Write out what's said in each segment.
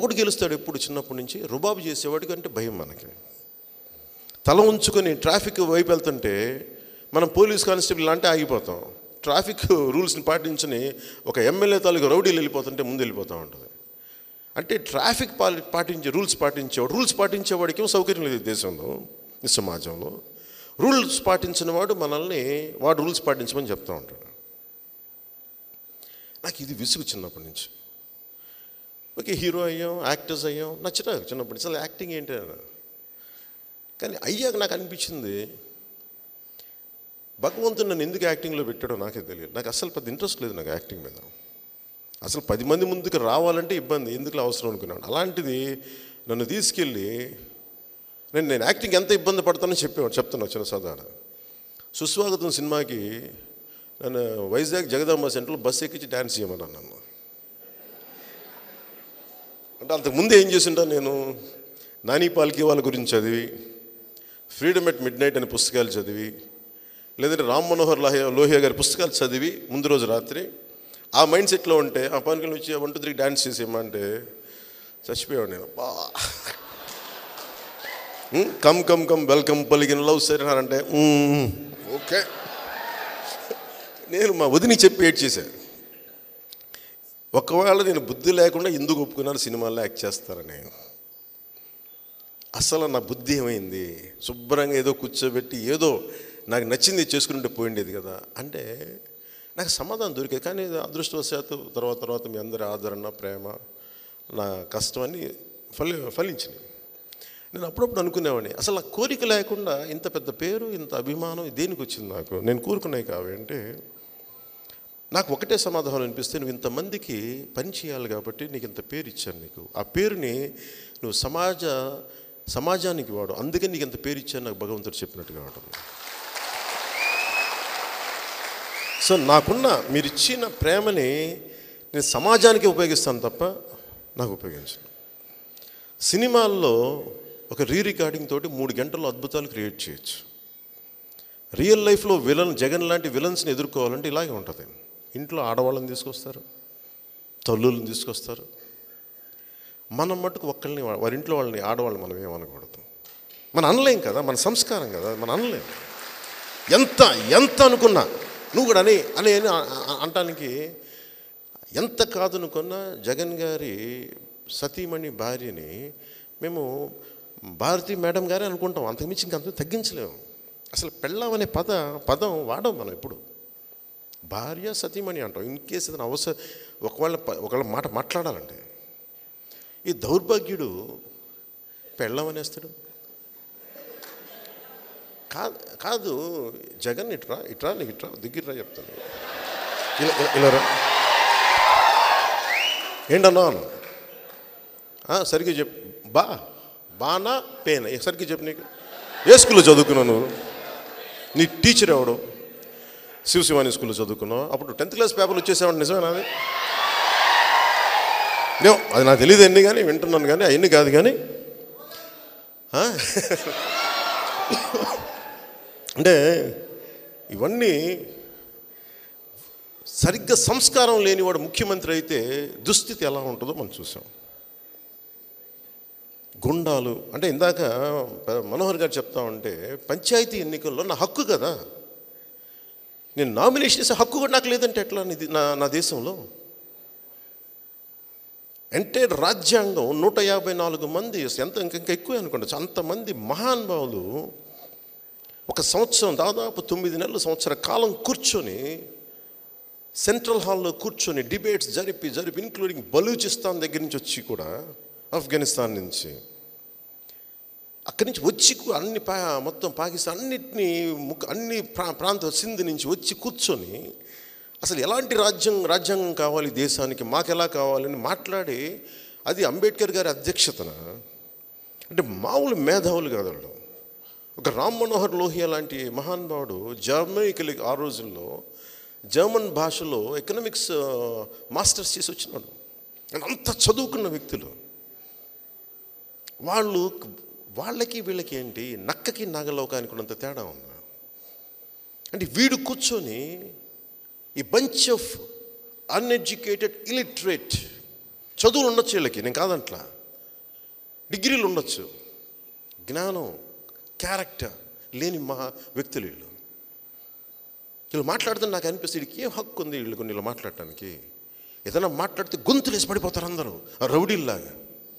ఎవడు గెలుస్తాడు ఎప్పుడు చిన్నప్పటి నుంచి రుబాబు చేసేవాడికి అంటే భయం మనకి తల ఉంచుకొని ట్రాఫిక్ వైపు వెళ్తుంటే మనం పోలీస్ కానిస్టేబుల్ అంటే ఆగిపోతాం ట్రాఫిక్ రూల్స్ని పాటించని ఒక ఎమ్మెల్యే తాలూకు రౌడీలు వెళ్ళిపోతుంటే ముందు వెళ్ళిపోతూ ఉంటుంది అంటే ట్రాఫిక్ పాలి పాటించే రూల్స్ పాటించేవాడు రూల్స్ పాటించేవాడికి ఏం సౌకర్యం లేదు ఈ దేశంలో ఈ సమాజంలో రూల్స్ పాటించిన వాడు మనల్ని వాడు రూల్స్ పాటించమని చెప్తూ ఉంటాడు నాకు ఇది విసుగు చిన్నప్పటి నుంచి ఓకే హీరో అయ్యాం యాక్టర్స్ అయ్యాం నచ్చట చిన్నప్పటి నుంచి అసలు యాక్టింగ్ ఏంటి అని కానీ అయ్యాక నాకు అనిపించింది భగవంతుడు నన్ను ఎందుకు యాక్టింగ్లో పెట్టాడో నాకే తెలియదు నాకు అసలు పెద్ద ఇంట్రెస్ట్ లేదు నాకు యాక్టింగ్ మీద అసలు పది మంది ముందుకు రావాలంటే ఇబ్బంది ఎందుకు అవసరం అనుకున్నాను అలాంటిది నన్ను తీసుకెళ్ళి నేను నేను యాక్టింగ్ ఎంత ఇబ్బంది పడతానో చెప్పేవాడు చెప్తున్నా చిన్న సదాడ సుస్వాగతం సినిమాకి నన్ను వైజాగ్ జగదాంబ సెంటర్లో బస్సు ఎక్కించి డ్యాన్స్ చేయమన్నాను నన్ను అంటే అంతకు ముందే ఏం చేసింటా నేను నాని పాల్కి వాళ్ళ గురించి చదివి ఫ్రీడమ్ ఎట్ మిడ్ నైట్ అనే పుస్తకాలు చదివి లేదంటే రామ్ మనోహర్ లాహియా లోహియా గారి పుస్తకాలు చదివి ముందు రోజు రాత్రి ఆ మైండ్ సెట్లో ఉంటే ఆ పనికి వచ్చి వన్ టూ త్రీ డ్యాన్స్ చేసేయమంటే చచ్చిపోయాడు నేను బా um, come come come welcome పలికిన లవ్ సరే అంటే ఉమ్, ఓకే నేను మా వదిని చెప్పి ఏడ్ చేశాను ఒకవేళ నేను బుద్ధి లేకుండా ఎందుకు ఒప్పుకున్నాను సినిమాల్లో యాక్ట్ చేస్తారని అసలు నా బుద్ధి ఏమైంది శుభ్రంగా ఏదో కూర్చోబెట్టి ఏదో నాకు నచ్చింది చేసుకుంటే పోయిండేది కదా అంటే నాకు సమాధానం దొరికేది కానీ అదృష్టవశాత్తు తర్వాత తర్వాత మీ అందరి ఆదరణ ప్రేమ నా కష్టం అని ఫలి ఫలించినాయి నేను అప్పుడప్పుడు అనుకునేవాడిని అసలు ఆ కోరిక లేకుండా ఇంత పెద్ద పేరు ఇంత అభిమానం దేనికి వచ్చింది నాకు నేను కోరుకున్నాయి కావి అంటే నాకు ఒకటే సమాధానం అనిపిస్తే నువ్వు ఇంతమందికి పని చేయాలి కాబట్టి నీకు ఇంత పేరు ఇచ్చాను నీకు ఆ పేరుని నువ్వు సమాజ సమాజానికి వాడు అందుకే నీకు ఇంత పేరు ఇచ్చాను నాకు భగవంతుడు చెప్పినట్టుగా ఉంటుంది సో నాకున్న మీరు ఇచ్చిన ప్రేమని నేను సమాజానికి ఉపయోగిస్తాను తప్ప నాకు ఉపయోగించను సినిమాల్లో ఒక రీ రికార్డింగ్ తోటి మూడు గంటల్లో అద్భుతాలు క్రియేట్ చేయొచ్చు రియల్ లైఫ్లో విలన్ జగన్ లాంటి విలన్స్ని ఎదుర్కోవాలంటే ఇలాగే ఉంటుంది ఇంట్లో ఆడవాళ్ళని తీసుకొస్తారు తల్లులను తీసుకొస్తారు మనం మటుకు ఒక్కళ్ళని వా- వారి ఇంట్లో వాళ్ళని ఆడవాళ్ళని మనం ఏమనకూడదు మన అనలేం కదా మన సంస్కారం కదా మన అనలేం ఎంత ఎంత అనుకున్నా నువ్వు కూడా అని అని అని అ- అ- అంటానికి ఎంత కాదనుకున్నా జగన్ గారి సతీమణి భార్యని మేము భారతి మేడం గారే అనుకుంటాం అంతకుమించి ఇంకంత తగ్గించలేము అసలు పెళ్ళాం అనే పద పదం వాడం మనం ఎప్పుడు భార్య సతీమణి అంటాం ఇన్ కేసు ఏదైనా అవసరం ఒకవేళ ప- ఒకవేళ మాట మాట్లాడాలంటే ఈ దౌర్భాగ్యుడు పెళ్ళం అనేస్తాడు కాదు కాదు జగన్ ఇట్రా ఇట్రా నీకు ఇట్రా దిగిట్రా చెప్తాను ఇలా ఇలా- ఇలా రా ఏంటన్నా అను ఆ, సరిగ్గా చెప్పు బా బానా పేన ఏ, సరిగ్గా చెప్పు నీకు ఏ స్కూల్లో చదువుకున్నావు నువ్వు నీ టీచర్ ఎవడు శివశివాని స్కూల్లో చదువుకున్నావు అప్పుడు టెన్త్ క్లాస్ పేపర్లు వచ్చేసేవాడు నిజమేనా అది నేను అది నాకు తెలియదు ఎన్ని కానీ వింటున్నాను కానీ అవన్నీ కాదు కానీ ఆ? అంటే ఇవన్నీ సరిగ్గా సంస్కారం లేనివాడు ముఖ్యమంత్రి అయితే దుస్థితి ఎలా ఉంటుందో మనం చూసాం గుండాలు అంటే ఇందాక ప- మనోహర్ గారు చెప్తా ఉంటే పంచాయతీ ఎన్నికల్లో నా హక్కు కదా నేను నామినేషన్ చేసే హక్కు కూడా నాకు లేదంటే ఎట్లా నీది నా నా దేశంలో ఎంటైర్ రాజ్యాంగం నూట యాభై నాలుగు మంది ఎంత ఇంకా ఇంకా ఎక్కువే అనుకుంటా అంతమంది మహానుభావులు ఒక సంవత్సరం దాదాపు తొమ్మిది నెలల సంవత్సర కాలం కూర్చొని సెంట్రల్ హాల్లో కూర్చొని డిబేట్స్ జరిపి జరిపి ఇంక్లూడింగ్ బలూచిస్తాన్ దగ్గర నుంచి వచ్చి కూడా ఆఫ్ఘనిస్తాన్ నుంచి అక్కడి నుంచి వచ్చి కూ- అన్ని పా మొత్తం పాకిస్తాన్ అన్నిటినీ ముక్ అన్ని ప్రా ప్రాంత సింధ్ నుంచి వచ్చి కూర్చొని అసలు ఎలాంటి రాజ్యం రాజ్యాంగం కావాలి దేశానికి మాకు ఎలా కావాలని మాట్లాడి అది అంబేద్కర్ గారి అధ్యక్షతన అంటే మామూలు మేధావులు కాదు వాళ్ళు ఒక రామ్ మనోహర్ లోహియా లాంటి మహానుభావుడు జర్మనీకి ఆ రోజుల్లో జర్మన్ భాషలో ఎకనామిక్స్ మాస్టర్స్ చేసి వచ్చినాడు ఆయన అంత చదువుకున్న వ్యక్తులు వాళ్ళు వాళ్ళకి వీళ్ళకి ఏంటి నక్కకి నాగలోకానికి ఉన్నంత తేడా ఉంది అంటే వీడు కూర్చొని ఈ బంచ్ ఆఫ్ అన్ఎడ్యుకేటెడ్ ఇలిటరేట్ చదువులు ఉండొచ్చు వీళ్ళకి నేను కాదంట్లా డిగ్రీలు ఉండొచ్చు జ్ఞానం క్యారెక్టర్ లేని మహా వ్యక్తులు వీళ్ళు వీళ్ళు మాట్లాడితే నాకు అనిపిస్తుంది వీడికి ఏం హక్కు ఉంది వీళ్ళు కొన్ని వీళ్ళు మాట్లాడటానికి ఏదైనా మాట్లాడితే గొంతులేసి పడిపోతారు అందరూ ఆ రౌడీల్లాగా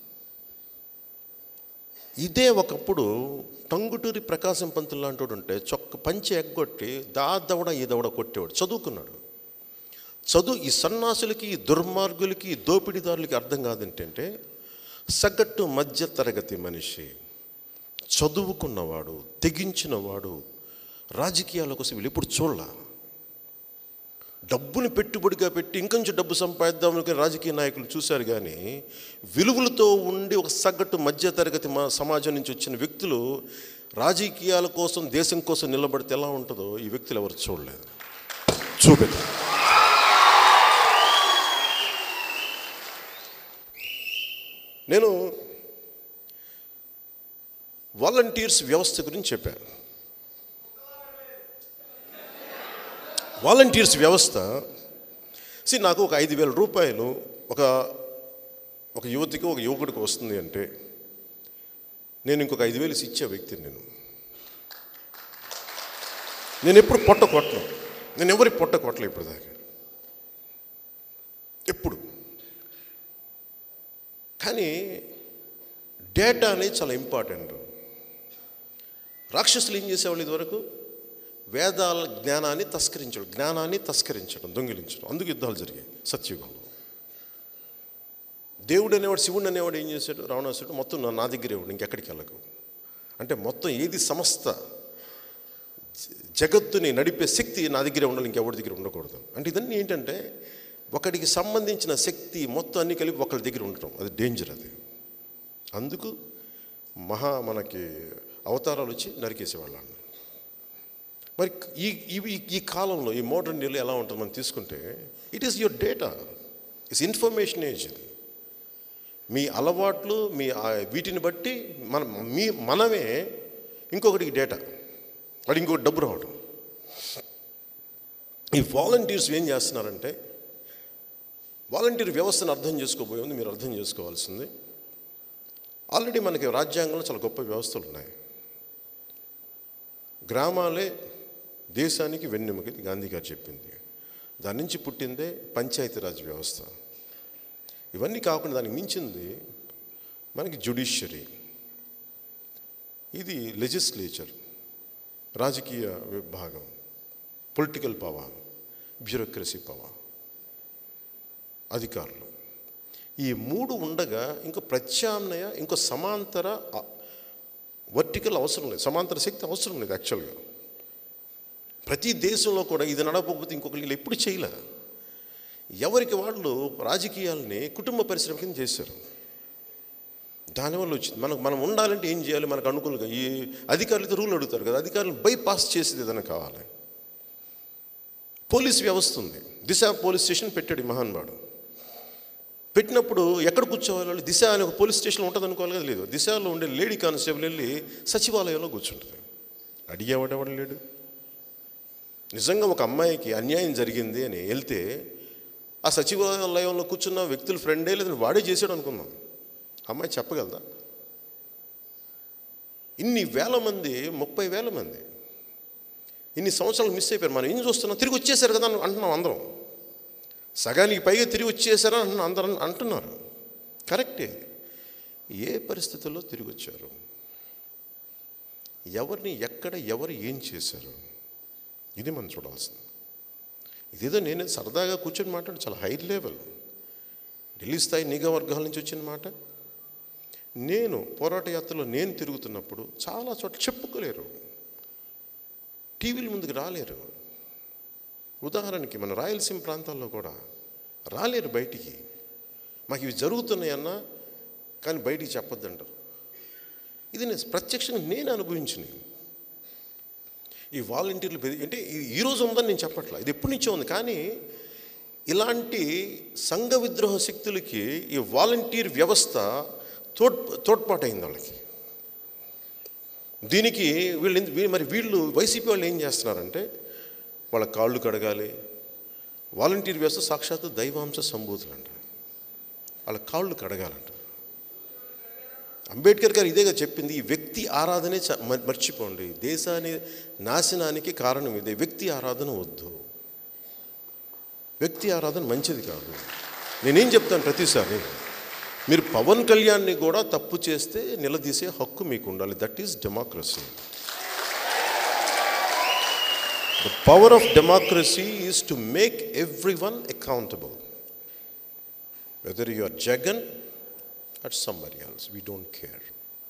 ఇదే ఒకప్పుడు టంగుటూరి ప్రకాశం పంతులు లాంటి ఉంటే చొక్క పంచి ఎగ్గొట్టి దా దవడ ఈ దవడ కొట్టేవాడు చదువుకున్నాడు చదువు ఈ సన్నాసులకి ఈ దుర్మార్గులకి ఈ దోపిడీదారులకి అర్థం కాదంటే సగటు మధ్య తరగతి మనిషి చదువుకున్నవాడు తెగించినవాడు రాజకీయాల కోసం వీళ్ళు ఎప్పుడు చూడాల డబ్బుని పెట్టుబడిగా పెట్టి ఇంకొంచెం డబ్బు సంపాదిద్దాం అనుకుని రాజకీయ నాయకులు చూశారు కానీ విలువలతో ఉండి ఒక సగటు మధ్య తరగతి మా సమాజం నుంచి వచ్చిన వ్యక్తులు రాజకీయాల కోసం దేశం కోసం నిలబడితే ఎలా ఉంటుందో ఈ వ్యక్తులు ఎవరు చూడలేదు చూపెట్టారు నేను వాలంటీర్స్ వ్యవస్థ గురించి చెప్పాను వాలంటీర్స్ వ్యవస్థ సి నాకు ఒక ఐదు వేల రూపాయలు ఒక ఒక యువతికి ఒక యువకుడికి వస్తుంది అంటే నేను ఇంకొక ఐదు వేలు ఇచ్చే వ్యక్తిని నేను నేను ఎప్పుడు పొట్ట కొట్టను నేను ఎవరి పొట్ట కొట్టలే ఇప్పుడు దాకా ఎప్పుడు కానీ డేటా అనేది చాలా ఇంపార్టెంట్ రాక్షసులు ఏం చేసేవాళ్ళు ఇదివరకు వేదాల జ్ఞానాన్ని తస్కరించడం జ్ఞానాన్ని తస్కరించడం దొంగిలించడం అందుకు యుద్ధాలు జరిగాయి సత్యుగంలో దేవుడు అనేవాడు శివుడు అనేవాడు ఏం చేశాడు రావణాసుడు మొత్తం నా- నా దగ్గరే ఉండు ఇంకెక్కడికి వెళ్ళకు అంటే మొత్తం ఏది సమస్త జ- జగత్తుని నడిపే శక్తి నా దగ్గరే ఉండాలి ఇంకెవరి దగ్గర ఉండకూడదు అంటే ఇదన్నీ ఏంటంటే ఒకడికి సంబంధించిన శక్తి మొత్తం అన్ని కలిపి ఒకరి దగ్గర ఉండటం అది డేంజర్ అది అందుకు మహా మనకి అవతారాలు వచ్చి నరికేసేవాళ్ళని మరి ఈ ఇవి ఈ కాలంలో ఈ మోడర్న్ డేలో ఎలా ఉంటుంది మనం తీసుకుంటే it is your data it's information age ఇది మీ అలవాట్లు మీ ఆ వీటిని బట్టి మన మీ మనమే ఇంకొకటికి డేటా వాడు ఇంకొకటి డబ్బు రావడం ఈ వాలంటీర్స్ ఏం చేస్తున్నారంటే వాలంటీర్ వ్యవస్థను అర్థం చేసుకోబోయే ఉంది మీరు అర్థం చేసుకోవాల్సింది ఆల్రెడీ మనకి రాజ్యాంగంలో చాలా గొప్ప వ్యవస్థలు ఉన్నాయి గ్రామాలే దేశానికి వెన్నెముక ఇది గాంధీ గారు చెప్పింది దాని నుంచి పుట్టిందే పంచాయతీరాజ్ వ్యవస్థ ఇవన్నీ కాకుండా దానికి మించింది మనకి జుడిషియరీ ఇది లెజిస్లేచర్ రాజకీయ విభాగం పొలిటికల్ పవర్ బ్యూరోక్రసీ పవర్ అధికారులు ఈ మూడు ఉండగా ఇంకో ప్రత్యామ్నాయ ఇంకో సమాంతర వర్టికల్ అవసరం లేదు సమాంతర శక్తి అవసరం లేదు యాక్చువల్గా ప్రతి దేశంలో కూడా ఇది నడవకపోతే ఇంకొకరు వీళ్ళు ఎప్పుడు చేయలే ఎవరికి వాళ్ళు రాజకీయాలని కుటుంబ పరిశ్రమ కింద చేశారు దానివల్ల వచ్చింది మనకు మనం ఉండాలంటే ఏం చేయాలి మనకు అనుకూలంగా ఈ అధికారులతో రూల్ అడుగుతారు కదా అధికారులను బైపాస్ చేసేది ఏదైనా కావాలి పోలీస్ వ్యవస్థ ఉంది దిశ పోలీస్ స్టేషన్ పెట్టాడు ఈ మహానుభావుడు పెట్టినప్పుడు ఎక్కడ కూర్చోవాలి వాళ్ళు దిశ అనే ఒక పోలీస్ స్టేషన్ ఉంటుంది అనుకోవాలి కదా లేదు దిశలో ఉండే లేడీ కానిస్టేబుల్ వెళ్ళి సచివాలయంలో కూర్చుంటుంది అడిగేవాడెవడు లేడు నిజంగా ఒక అమ్మాయికి అన్యాయం జరిగింది అని వెళ్తే ఆ సచివాలయంలో కూర్చున్న వ్యక్తుల ఫ్రెండే లేదని వాడే చేశాడు అనుకుందాం అమ్మాయి చెప్పగలదా ఇన్ని వేల మంది ముప్పై వేల మంది ఇన్ని సంవత్సరాలు మిస్ అయిపోయారు మనం ఏం చూస్తున్నాం తిరిగి వచ్చేసారు కదా అని అంటున్నాం అందరం సగానికి పైగా తిరిగి వచ్చేసారా అంటున్నాం అందరం అంటున్నారు కరెక్టే ఏ పరిస్థితుల్లో తిరిగి వచ్చారు ఎవరిని ఎక్కడ ఎవరు ఏం చేశారు ఇది మనం చూడాల్సింది ఇదేదో నేను సరదాగా కూర్చొని మాట్లాడు చాలా హై లెవెల్ ఢిల్లీ స్థాయి నిఘా వర్గాల నుంచి వచ్చిన మాట నేను పోరాట యాత్రలో నేను తిరుగుతున్నప్పుడు చాలా చోట్ల చెప్పుకోలేరు టీవీల ముందుకు రాలేరు ఉదాహరణకి మన రాయలసీమ ప్రాంతాల్లో కూడా రాలేరు బయటికి మాకు ఇవి జరుగుతున్నాయన్నా కానీ బయటికి చెప్పొద్దంటారు ఇది నేను ప్రత్యక్షంగా నేను అనుభవించినవి ఈ వాలంటీర్లు పెరిగి అంటే ఈ- ఈ రోజు ఉందని నేను చెప్పట్లా ఇది ఎప్పటి నుంచో ఉంది కానీ ఇలాంటి సంఘ విద్రోహ శక్తులకి ఈ వాలంటీర్ వ్యవస్థ తోడ్ తోడ్పాటైంది వాళ్ళకి దీనికి వీళ్ళు ఎందు- వీ- మరి వీళ్ళు వైసీపీ వాళ్ళు ఏం చేస్తున్నారంటే వాళ్ళ కాళ్ళు కడగాలి వాలంటీర్ వ్యవస్థ సాక్షాత్తు దైవాంశ సంభూతులు అంట వాళ్ళ కాళ్ళు కడగాలంట అంబేద్కర్ గారు ఇదేగా చెప్పింది ఈ వ్యక్తి ఆరాధనే చ- మ- మర్చిపోండి దేశాన్ని నాశనానికి కారణం ఇదే వ్యక్తి ఆరాధన వద్దు వ్యక్తి ఆరాధన మంచిది కాదు నేనేం చెప్తాను ప్రతిసారి మీరు పవన్ కళ్యాణ్ని కూడా తప్పు చేస్తే నిలదీసే హక్కు మీకు ఉండాలి that is democracy the power of democracy is to make every one accountable whether you are Jagan at somebody else we don't care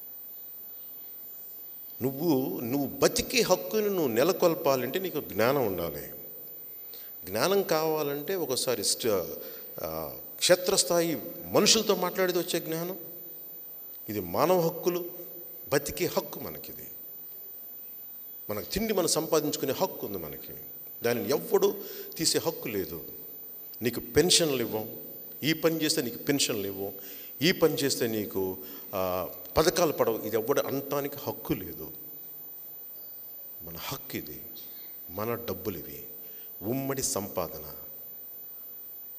నువ్వు నువ్వు బతికే హక్కుని నువ్వు నెలకొల్పాలంటే నీకు జ్ఞానం ఉండాలి జ్ఞానం కావాలంటే ఒకసారి స్ట ఆ, క్షేత్రస్థాయి మనుషులతో మాట్లాడేది వచ్చే జ్ఞానం ఇది మానవ హక్కులు బతికే హక్కు మనకిది మనకు తిండి మనం సంపాదించుకునే హక్కు ఉంది మనకి దానిని ఎవ్వడు తీసే హక్కు లేదు నీకు పెన్షన్లు ఇవ్వం ఈ పని చేస్తే నీకు పెన్షన్లు ఇవ్వం ఈ పని చేస్తే నీకు ఆ, పథకాలు పడవు ఇది ఎవ్వడు అనటానికి హక్కు లేదు మన హక్కు ఇది మన డబ్బులు ఇవి ఉమ్మడి సంపాదన